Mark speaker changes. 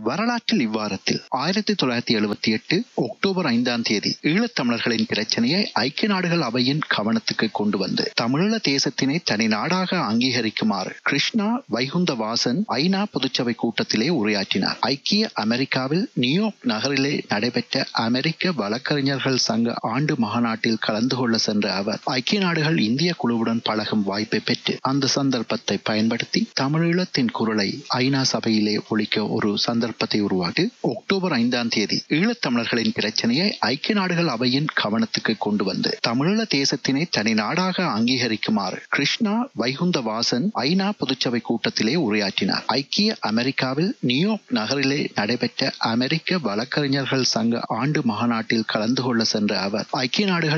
Speaker 1: வரலாற்றில் இவ்வாரத்தில் ஆயிரத்தி தொள்ளாயிரத்தி எழுபத்தி எட்டு அக்டோபர் ஐந்தாம் தேதி ஈழத்தமிழர்களின் பிரச்சனையை ஐக்கிய நாடுகள் அவையின் கவனத்துக்கு கொண்டு வந்து தமிழீழ தேசத்தினை தனி நாடாக அங்கீகரிக்குமாறு கிருஷ்ணா வைகுந்த வாசன் ஐநா பொதுச்சபை கூட்டத்திலே உரையாற்றினார் ஐக்கிய அமெரிக்காவில் நியூயார்க் நகரிலே நடைபெற்ற அமெரிக்க வழக்கறிஞர்கள் சங்க ஆண்டு மாநாட்டில் கலந்து கொள்ள சென்ற அவர் ஐக்கிய நாடுகள் இந்திய குழுவுடன் பழகும் வாய்ப்பை பெற்று அந்த சந்தர்ப்பத்தை பயன்படுத்தி தமிழீழத்தின் குரலை ஐநா சபையிலே ஒழிக்க ஒரு சந்தர்ப்பத்தை உருவாக்கி அக்டோபர் ஐந்தாம் தேதி ஈழத்தமிழர்களின் பிரச்சனையை ஐக்கிய நாடுகள் அவையின் கவனத்துக்கு கொண்டு வந்து தமிழீழ தேசத்தினை தனி நாடாக அங்கீகரிக்குமாறு கிருஷ்ணா வைகுந்த வாசன் ஐநா பொதுச்சபை கூட்டத்திலே உரையாற்றினார் ஐக்கிய அமெரிக்காவில் நியூயார்க் நகரிலே நடைபெற்ற அமெரிக்க வழக்கறிஞர்கள் சங்க ஆண்டு மாநாட்டில் கலந்து கொள்ள சென்ற அவர் ஐக்கிய நாடுகள்